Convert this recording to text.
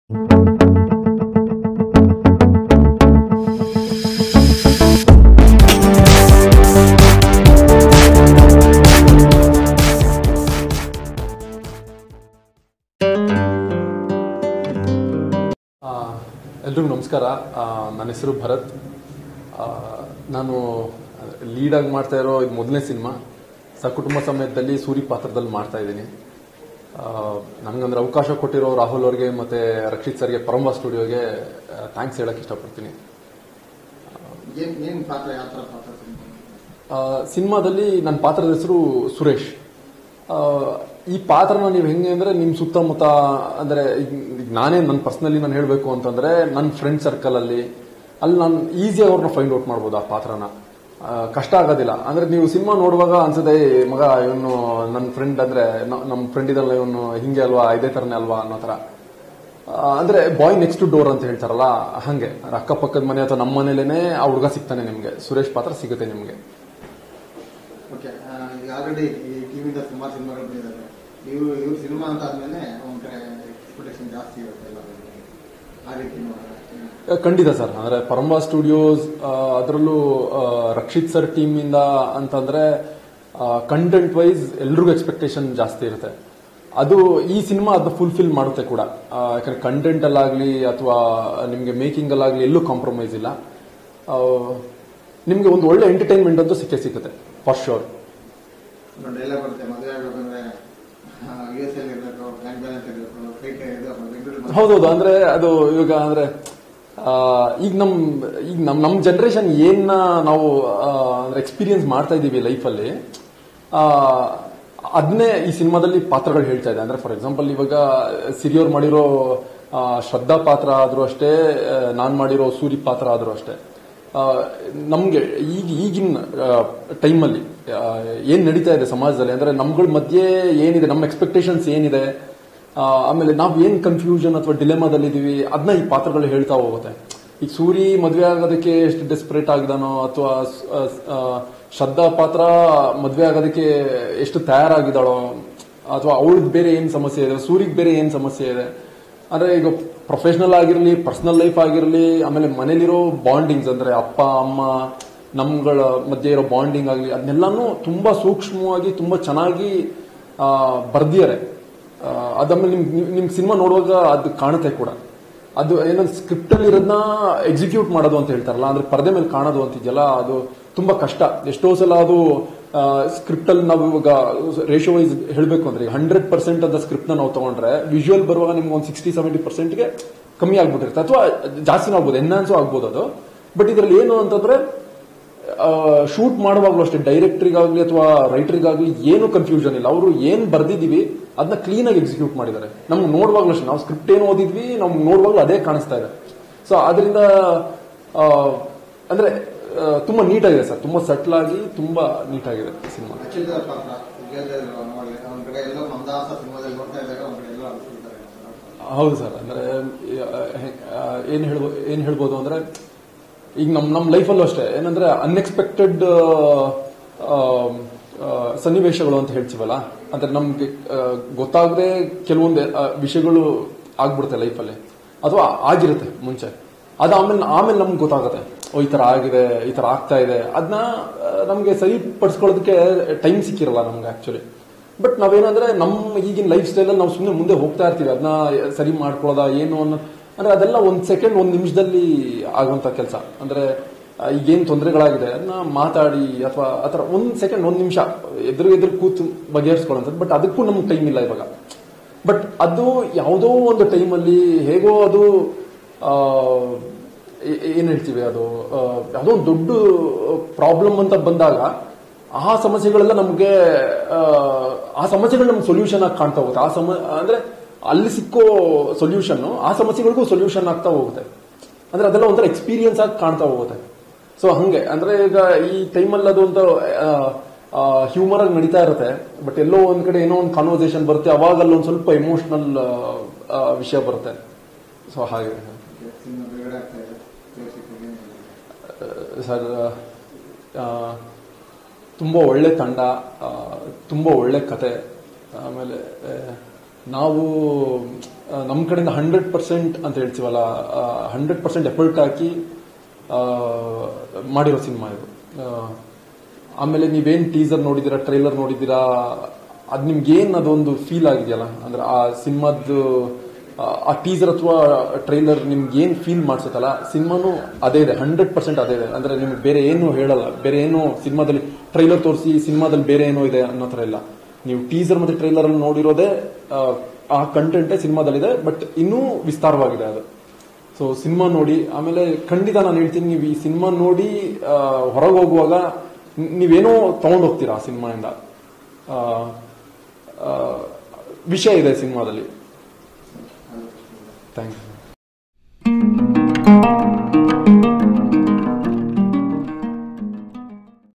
ಎಲ್ರಿಗೂ ನಮಸ್ಕಾರ ಆ, ನನ್ನ ಹೆಸರು ಭರತ್ ಆ, ನಾನು ಲೀಡಾಗಿ ಮಾಡ್ತಾ ಇರೋ ಇದು ಮೊದಲನೇ ಸಿನಿಮಾ ಸಕುಟುಂಬ ಸಮೇತದಲ್ಲಿ ಸೂರಿ ಪಾತ್ರದಲ್ಲಿ ಮಾಡ್ತಾ ಇದ್ದೀನಿ ನನಗಂದ್ರೆ ಅವಕಾಶ ಕೊಟ್ಟಿರೋ ರಾಹುಲ್ ಅವ್ರಿಗೆ ಮತ್ತೆ ರಕ್ಷಿತ್ ಸರ್ಗೆ ಪರಂಬ ಸ್ಟುಡಿಯೋಗೆ ಥ್ಯಾಂಕ್ಸ್ ಹೇಳಕ್ ಇಷ್ಟಪಡ್ತೀನಿ ಏನ್ ಏನ್ ಪಾತ್ರ ಯಾವ ತರ ಪಾತ್ರ ಆ, ಸಿನಿಮಾದಲ್ಲಿ ನನ್ನ ಪಾತ್ರದ ಹೆಸರು ಸುರೇಶ್ ಆ, ಈ ಪಾತ್ರನ ನೀವು ಹೆಂಗೆ ಅಂದ್ರೆ ನಿಮ್ ಸುತ್ತಮುತ್ತ ಅಂದ್ರೆ ಈಗ ಈಗ ನಾನೇ ನನ್ನ ಪರ್ಸನಲಿ ನಾನು ಹೇಳಬೇಕು ಅಂತಂದ್ರೆ ನನ್ನ ಫ್ರೆಂಡ್ ಸರ್ಕಲ್ ಅಲ್ಲಿ ಅಲ್ಲಿ ನಾನು ಈಸಿಯಾಗಿ ಅವ್ರನ್ನ ಫೈಂಡ್ ಔಟ್ ಮಾಡ್ಬೋದು ಆ ಪಾತ್ರನ ಆ, ಕಷ್ಟ ಆಗೋದಿಲ್ಲ ಅಂದ್ರೆ ನೀವು ಸಿನಿಮಾ ನೋಡುವಾಗ ಅನ್ಸುತ್ತೆ "ಏ, ಮಗ ಇವನು ನನ್ನ ಫ್ರೆಂಡ್ ಅಂದ್ರೆ ನ- ನಮ್ಮ ಫ್ರೆಂಡ್ ಇದಲ್ಲ ಇವನು ಹಿಂಗೆ ಅಲ್ವಾ ಇದೇ ತರನೇ ಅಲ್ವಾ ಅನ್ನೋ ತರ ಆ, ಅಂದ್ರೆ ಬಾಯ್ ನೆಕ್ಸ್ಟ್ ಡೋರ್ ಅಂತ ಹೇಳ್ತಾರಲ್ಲ ಹಂಗೆ ಅಂದ್ರೆ ಅಕ್ಕಪಕ್ಕದ ಮನೆ ಅಥವಾ ನಮ್ಮ ಮನೇಲೇನೆ ಆ ಹುಡುಗ ಸಿಗ್ತಾನೆ ನಿಮ್ಗೆ ಸುರೇಶ್ ಪಾತ್ರ ಸಿಗುತ್ತೆ ನಿಮ್ಗೆ ಓಕೆ ಈಗ ಆಲ್ರೆಡಿ ಈ ಟಿವಿಯಿಂದ ಸುಮಾರು ಸಿನಿಮಾಗಳು ಬಂದಿದ್ದಾರೆ ಇವರು ಇವ್ರ ಸಿನಿಮಾ ಅಂತ ಆದ್ಮೇಲೆ ಒಂದ್ ಕಡೆ ಎಕ್ಸ್ಪೆಕ್ಟೇಷನ್ ಜಾಸ್ತಿ ಇರುತ್ತೆ ಎಲ್ಲರಿಗೂ ಆ ರೀತಿ ನೋಡಿದ್ರೆ ಆ, ಖಂಡಿತ ಸರ್ ಅಂದ್ರೆ ಪರಂಬಾ ಸ್ಟುಡಿಯೋಸ್ ಅದರಲ್ಲೂ ರಕ್ಷಿತ್ ಸರ್ ಟೀಮ್ ಇಂದ ಅಂತಂದ್ರೆ ಕಂಟೆಂಟ್ ವೈಸ್ ಎಲ್ರಿಗೂ ಎಕ್ಸ್ಪೆಕ್ಟೇಷನ್ ಜಾಸ್ತಿ ಇರುತ್ತೆ ಅದು ಈ ಸಿನಿಮಾ ಅದನ್ನ ಫುಲ್ಫಿಲ್ ಮಾಡುತ್ತೆ ಕೂಡ ಆ, ಯಾಕಂದ್ರೆ ಕಂಟೆಂಟ್ ಅಲ್ಲಾಗ್ಲಿ ಅಥವಾ ನಿಮ್ಗೆ ಮೇಕಿಂಗ್ ಅಲ್ಲಾಗ್ಲಿ ಎಲ್ಲೂ ಕಾಂಪ್ರಮೈಸ್ ಇಲ್ಲ ಆ, ನಿಮ್ಗೆ ಒಂದು ಒಳ್ಳೆ ಎಂಟರ್ಟೈನ್ಮೆಂಟ್ ಅಂತೂ ಸಿಕ್ಕೇ ಸಿಗುತ್ತೆ ಫಾರ್ ಶೋರ್ ಡೈಲಾಗ್ ಬರುತ್ತೆ ಮದುವೆ ಆಗ್ಬೇಕಂದ್ರೆ ಯು ಎಸ್ ಎಲ್ ಇರಬೇಕು ಬ್ಯಾಂಕ್ ಬ್ಯಾಲೆನ್ಸ್ ಇರಬೇಕು ಫ್ಲೈಟ್ ಇದು ಬೆಂಗಳೂರು ಹೌದೌದು ಅಂದ್ರೆ ಅದು ಇವಾಗ ಅಂದ್ರೆ ಆ, ಈಗ ನಮ್ ಈಗ ನಮ್ ನಮ್ ಜನರೇಷನ್ ಏನ್ ನಾವು ಆ, ಅಂದ್ರೆ ಎಕ್ಸ್ಪೀರಿಯನ್ಸ್ ಮಾಡ್ತಾ ಇದೀವಿ ಲೈಫಲ್ಲಿ ಅದನ್ನೇ ಈ ಸಿನಿಮಾದಲ್ಲಿ ಪಾತ್ರಗಳು ಹೇಳ್ತಾ ಇದೆ ಅಂದ್ರೆ ಫಾರ್ ಎಕ್ಸಾಂಪಲ್ ಇವಾಗ ಸಿರಿಯೋರ್ ಮಾಡಿರೋ ಆ, ಶ್ರದ್ಧಾ ಪಾತ್ರ ಆದ್ರೂ ಅಷ್ಟೇ ಆ, ನಾನ್ ಮಾಡಿರೋ ಸೂರಿ ಪಾತ್ರ ಆದ್ರೂ ಅಷ್ಟೇ ಆ, ನಮ್ಗೆ ಈಗ ಈಗಿನ ಟೈಮಲ್ಲಿ ಏನ್ ನಡೀತಾ ಇದೆ ಸಮಾಜದಲ್ಲಿ ಅಂದ್ರೆ ನಮ್ಗಳ ಮಧ್ಯೆ ಏನಿದೆ ನಮ್ಮ ಎಕ್ಸ್ಪೆಕ್ಟೇಷನ್ಸ್ ಏನಿದೆ ಆ, ಆಮೇಲೆ ನಾವು ಏನ್ ಕನ್ಫ್ಯೂಷನ್ ಅಥವಾ ಡಿಲೆಮಾದಲ್ಲಿ ಇದೀವಿ ಅದನ್ನ ಈ ಪಾತ್ರಗಳು ಹೇಳ್ತಾ ಹೋಗುತ್ತೆ ಈಗ ಸೂರಿ ಮದ್ವೆ ಆಗೋದಕ್ಕೆ ಎಷ್ಟು ಡೆಸ್ಪರೇಟ್ ಆಗಿದಾನೋ ಅಥವಾ ಶ್ರದ್ಧಾ ಪಾತ್ರ ಮದ್ವೆ ಆಗೋದಕ್ಕೆ ಎಷ್ಟು ತಯಾರಾಗಿದ್ದಾಳೋ ಅಥವಾ ಅವಳದ್ ಬೇರೆ ಏನ್ ಸಮಸ್ಯೆ ಇದೆ ಸೂರಿಗೆ ಬೇರೆ ಏನ್ ಸಮಸ್ಯೆ ಇದೆ ಅಂದ್ರೆ ಈಗ ಪ್ರೊಫೆಷನಲ್ ಆಗಿರ್ಲಿ ಪರ್ಸನಲ್ ಲೈಫ್ ಆಗಿರ್ಲಿ ಆಮೇಲೆ ಮನೇಲಿರೋ ಬಾಂಡಿಂಗ್ಸ್ ಅಂದ್ರೆ ಅಪ್ಪ ಅಮ್ಮ ನಮ್ಗಳ ಮಧ್ಯೆ ಇರೋ ಬಾಂಡಿಂಗ್ ಆಗಲಿ ಅದನ್ನೆಲ್ಲಾನು ತುಂಬಾ ಸೂಕ್ಷ್ಮವಾಗಿ ತುಂಬಾ ಚೆನ್ನಾಗಿ ಬರ್ದಿದ್ದಾರೆ ಅದಾದ್ಮೇಲೆ ನಿಮ್ ನಿಮ್- ನಿಮ್ ಸಿನಿಮಾ ನೋಡುವಾಗ ಅದು ಕಾಣುತ್ತೆ ಕೂಡ ಅದು ಏನಂದ್ರೆ ಸ್ಕ್ರಿಪ್ಟ್ ಅಲ್ಲಿ ಇರೋದನ್ನ ಎಕ್ಸಿಕ್ಯೂಟ್ ಮಾಡೋದು ಅಂತ ಹೇಳ್ತಾರಲ್ಲ ಅಂದ್ರೆ ಪರದೆ ಮೇಲೆ ಕಾಣೋದು ಅಂತಿದ್ಯಲ್ಲ ಅದು ತುಂಬಾ ಕಷ್ಟ ಎಷ್ಟೋ ಸಲ ಅದು ಸ್ಕ್ರಿಪ್ಟ್ ಅಲ್ಲಿ ನಾವು ಇವಾಗ ರೇಷೋ ವೈಸ್ ಹೇಳಬೇಕು ಅಂದ್ರೆ ಹಂಡ್ರೆಡ್ ಪರ್ಸೆಂಟ್ ಅಂತ ಸ್ಕ್ರಿಪ್ಟ್ ನ ನಾವು ತಗೊಂಡ್ರೆ ವಿಜುವಲ್ ಬರುವಾಗ ನಿಮ್ಗೆ ಒಂದು ಸಿಕ್ಸ್ಟಿ ಸೆವೆಂಟಿ ಪರ್ಸೆಂಟ್ಗೆ ಕಮ್ಮಿ ಆಗ್ಬಿಟ್ಟಿರುತ್ತೆ ಅಥವಾ ಜಾಸ್ತಿನೂ ಆಗ್ಬೋದು ಎನ್ಹಾನ್ಸು ಆಗ್ಬೋದು ಅದು ಬಟ್ ಇದ್ರಲ್ಲಿ ಏನು ಅಂತಂದ್ರೆ ಶೂಟ್ ಮಾಡುವಾಗಲೂ ಅಷ್ಟೇ ಡೈರೆಕ್ಟ್ರಿಗಾಗ್ಲಿ ಅಥವಾ ರೈಟರಿಗಾಗ್ಲಿ ಏನು ಕನ್ಫ್ಯೂಷನ್ ಇಲ್ಲ ಅವರು ಏನ್ ಬರ್ದಿದೀವಿ ಅದನ್ನ ಕ್ಲೀನ್ ಆಗಿ ಎಕ್ಸಿಕ್ಯೂಟ್ ಮಾಡಿದ್ದಾರೆ ನಮ್ಗೆ ನೋಡುವಾಗ್ಲೂ ಅಷ್ಟೇ ನಾವು ಸ್ಕ್ರಿಪ್ಟ್ ಏನು ಓದಿದ್ವಿ ನಮ್ಗೆ ನೋಡುವಾಗಲೂ ಅದೇ ಕಾಣಿಸ್ತಾ ಇದೆ ಸೊ ಅದರಿಂದ ಆ, ಅಂದ್ರೆ ಆ, ತುಂಬಾ ನೀಟಾಗಿದೆ ಸರ್ ತುಂಬಾ ಸಟ್ಲ್ ಆಗಿ ತುಂಬಾ ನೀಟಾಗಿದೆ ಸಿನಿಮಾ ಅಚ್ಯುತ ಪಾತ್ರ ಈಗ ನೋಡಿ ಒಂದ್ ಕಡೆ ಎಲ್ಲೋ ಮಂದಾಸ ಸಿನಿಮಾದಲ್ಲಿ ನೋಡ್ತಾ ಇದ್ದಾಗ ಒಂದ್ ಕಡೆ ಎಲ್ಲೋ ಅನ್ಸ್ಬಿಡ್ತಾರೆ ಹೌದು ಸರ್ ಅಂದ್ರೆ ಆ, ಹೆ- ಆ, ಏನ್ ಹೇಳ್ಬೋದು ಏನ್ ಹೇಳ್ಬೋದು ಅಂದ್ರೆ ಈಗ ನಮ್ ನಮ್ ಲೈಫಲ್ಲೂ ಅಷ್ಟೇ ಏನಂದ್ರೆ ಅನ್ಎಕ್ಸ್ಪೆಕ್ಟೆಡ್ ಸನ್ನಿವೇಶಗಳು ಅಂತ ಹೇಳ್ತೀವಲ್ಲ ಅಂದ್ರೆ ನಮ್ಗೆ ಆ, ಗೊತ್ತಾಗದೆ ಕೆಲವೊಂದು ಆ, ವಿಷಯಗಳು ಆಗ್ಬಿಡುತ್ತೆ ಲೈಫಲ್ಲಿ ಅಥವಾ ಆಗಿರುತ್ತೆ ಮುಂಚೆ ಅದು ಆಮೇಲೆ ಆಮೇಲೆ ನಮ್ಗೆ ಗೊತ್ತಾಗುತ್ತೆ ಓ ಈ ತರ ಆಗಿದೆ ಈ ತರ ಆಗ್ತಾ ಇದೆ ಅದನ್ನ ನಮ್ಗೆ ಸರಿಪಡಿಸ್ಕೊಳ್ಳೋದಕ್ಕೆ ಟೈಮ್ ಸಿಕ್ಕಿರಲ್ಲ ನಮ್ಗೆ ಆಕ್ಚುಲಿ ಬಟ್ ನಾವೇನಂದ್ರೆ ನಮ್ಮ ಈಗಿನ ಲೈಫ್ ಸ್ಟೈಲಲ್ಲಿ ನಾವು ಸುಮ್ಮನೆ ಮುಂದೆ ಹೋಗ್ತಾ ಇರ್ತೀವಿ ಅದನ್ನ ಸರಿ ಮಾಡ್ಕೊಳ್ಳೋದ ಏನು ಅನ್ನೋ ಅಂದ್ರೆ ಅದೆಲ್ಲ ಒಂದ್ ಸೆಕೆಂಡ್ ಒಂದ್ ನಿಮಿಷದಲ್ಲಿ ಆಗುವಂತ ಕೆಲಸ ಅಂದ್ರೆ ಆ, ಈಗೇನ್ ತೊಂದರೆಗಳಾಗಿದೆ ಅದನ್ನ ಮಾತಾಡಿ ಅಥವಾ ಆತರ ಒಂದ್ ಸೆಕೆಂಡ್ ಒಂದ್ ನಿಮಿಷ ಎದುರು ಎದುರು ಕೂತು ಬಗೆಹರಿಸ್ಕೊಳ್ಳೋಂಥದ್ದು ಬಟ್ ಅದಕ್ಕೂ ನಮ್ಗೆ ಟೈಮ್ ಇಲ್ಲ ಇವಾಗ ಬಟ್ ಅದು ಯಾವುದೋ ಒಂದು ಟೈಮಲ್ಲಿ ಹೇಗೋ ಅದು ಆ, ಏ- ಏನ್ ಹೇಳ್ತೀವಿ ಅದು ಆ, ಯಾವುದೋ ಒಂದು ದೊಡ್ಡ ಪ್ರಾಬ್ಲಮ್ ಅಂತ ಬಂದಾಗ ಆ ಸಮಸ್ಯೆಗಳೆಲ್ಲ ನಮಗೆ ಆ ಸಮಸ್ಯೆಗಳು ನಮ್ಗೆ ಸೊಲ್ಯೂಷನ್ ಆಗಿ ಕಾಣ್ತಾ ಹೋಗುತ್ತೆ ಆ ಸಮ ಅಂದ್ರೆ ಅಲ್ಲಿ ಸಿಕ್ಕೋ ಸೊಲ್ಯೂಷನ್ ಆ ಸಮಸ್ಯೆಗಳಿಗೂ ಸೊಲ್ಯೂಷನ್ ಆಗ್ತಾ ಹೋಗುತ್ತೆ ಅಂದ್ರೆ ಅದೆಲ್ಲ ಒಂಥರ ಎಕ್ಸ್ಪೀರಿಯನ್ಸ್ ಆಗಿ ಕಾಣ್ತಾ ಹೋಗುತ್ತೆ ಸೊ ಹಂಗೆ ಅಂದ್ರೆ ಈಗ ಈ ಟೈಮಲ್ಲಿ ಅದು ಒಂದು ಹ್ಯೂಮರ್ ಆಗಿ ನಡೀತಾ ಇರುತ್ತೆ ಬಟ್ ಎಲ್ಲೋ ಒಂದ್ ಕಡೆ ಏನೋ ಒಂದು ಕಾನ್ವರ್ಸೇಷನ್ ಬರುತ್ತೆ ಅವಾಗ ಅಲ್ಲಿ ಒಂದು ಸ್ವಲ್ಪ ಎಮೋಷನಲ್ ವಿಷಯ ಬರುತ್ತೆ ಸೊ ಹಾಗೆ ಸಿನಿಮಾ ಬಿಡುಗಡೆ ಆಗ್ತಾ ಇದೆ ಪ್ರೇಕ್ಷಕರಿಗೆ ಏನ್ ಹೇಳ್ತೀರಾ? ಸರ್ ಆ, ತುಂಬ ಒಳ್ಳೆ ತಂಡ ಆ, ತುಂಬ ಒಳ್ಳೆ ಕತೆ ಆಮೇಲೆ ಆ, ನಾವು ನಮ್ಮ ಕಡೆಯಿಂದ ಹಂಡ್ರೆಡ್ ಪರ್ಸೆಂಟ್ ಅಂತ ಹೇಳ್ತೀವಲ್ಲ ಹಂಡ್ರೆಡ್ ಪರ್ಸೆಂಟ್ ಎಫರ್ಟ್ ಹಾಕಿ ಆ, ಮಾಡಿರೋ ಸಿನಿಮಾ ಇದು ಆ, ಆಮೇಲೆ ನೀವೇನ್ ಟೀಸರ್ ನೋಡಿದಿರಾ ಟ್ರೈಲರ್ ನೋಡಿದಿರಾ ಅದ್ ನಿಮ್ಗೆ ಏನ್ ಅದೊಂದು ಫೀಲ್ ಆಗಿದೆಯಲ್ಲ ಅಂದ್ರೆ ಆ ಸಿನಿಮಾದ್ದು ಆ ಟೀಸರ್ ಅಥವಾ ಟ್ರೈಲರ್ ನಿಮ್ಗೆ ಏನ್ ಫೀಲ್ ಮಾಡ್ಸುತ್ತಲ್ಲ ಸಿನಿಮಾನು ಅದೇ ಇದೆ ಹಂಡ್ರೆಡ್ ಪರ್ಸೆಂಟ್ ಅದೇ ಇದೆ ಅಂದ್ರೆ ನಿಮ್ಗೆ ಬೇರೆ ಏನು ಹೇಳಲ್ಲ ಬೇರೆ ಏನು ಸಿನಿಮಾದಲ್ಲಿ ಟ್ರೈಲರ್ ತೋರಿಸಿ ಸಿನಿಮಾದಲ್ಲಿ ಬೇರೆ ಏನೋ ಇದೆ ಅನ್ನೋ ತರ ಇಲ್ಲ ನೀವು ಟೀಸರ್ ಮತ್ತೆ ಟ್ರೈಲರ್ ಅಲ್ಲಿ ನೋಡಿರೋದೇ ಆ, ಆ ಕಂಟೆಂಟೇ ಸಿನಿಮಾದಲ್ಲಿದೆ ಬಟ್ ಇನ್ನೂ ವಿಸ್ತಾರವಾಗಿದೆ ಅದು ಸೊ ಸಿನಿಮಾ ನೋಡಿ ಆಮೇಲೆ ಖಂಡಿತ ನಾನು ಹೇಳ್ತೀನಿ ನೀವು ಈ ಸಿನಿಮಾ ನೋಡಿ ಹೊರಗೆ ಹೋಗುವಾಗ ನಿ- ನೀವೇನೋ ತಗೊಂಡು ಹೋಗ್ತೀರಾ ಆ ಸಿನಿಮಾಯಿಂದ ಆ, ಆ, ವಿಷಯ ಇದೆ ಸಿನಿಮಾದಲ್ಲಿ ಥ್ಯಾಂಕ್ ಯು